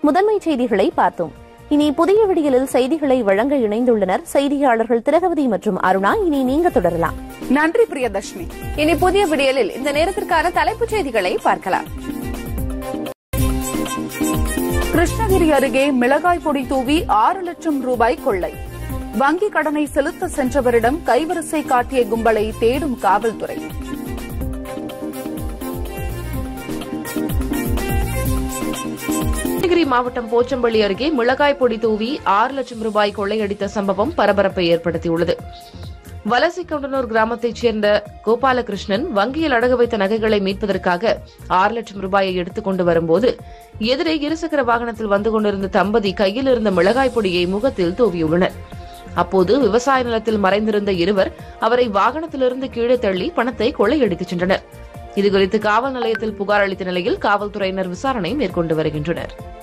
முதன்மை செய்திகளை பார்த்தோம் இனி புதிய விடியலில் செய்திகளை வழங்க இணைந்துள்ளனர் செய்தியாளர்கள் திலகவதி மற்றும் அருணா இனி நீங்க தொடரலாம் நன்றி பிரியதர்ஷினி இனி புதிய விடியலில் இந்த நேரத்திற்கான தலைப்புச் செய்திகளை பார்க்கலாம் கிருஷ்ணகிரி அருகே மிளகாய் பொடி தூவி ஆறு லட்சம் ரூபாய் கொள்ளை வங்கி கடனை செலுத்த சென்றவரிடம் கைவரிசை காட்டிய கும்பலை தேடும் காவல்துறை கிருஷ்ணகிரி மாவட்டம் போச்சம்பள்ளி அருகே மிளகாய் பொடி தூவி ஆறு லட்சம் ரூபாய் கொள்ளையடித்த சம்பவம் பரபரப்பை ஏற்படுத்தியுள்ளது வலசிக்கவுண்டனூர் கிராமத்தைச் சேர்ந்த கோபாலகிருஷ்ணன் வங்கியில் அடகு வைத்த நகைகளை மீட்பதற்காக ஆறு லட்சம் ரூபாயை எடுத்துக் கொண்டு வரும்போது எதிரே இருசக்கர வாகனத்தில் வந்து கொண்டிருந்த தம்பதி கையில் இருந்த மிளகாய் பொடியை முகத்தில் தூவியுள்ளனர் அப்போது விவசாய நிலத்தில் மறைந்திருந்த இருவர் அவரை வாகனத்திலிருந்து கீழே தள்ளி பணத்தை கொள்ளையடித்துச் சென்றனர் இதுகுறித்து காவல் நிலையத்தில் புகார் அளித்த நிலையில் காவல்துறையினர் விசாரணை மேற்கொண்டு வருகின்றனர்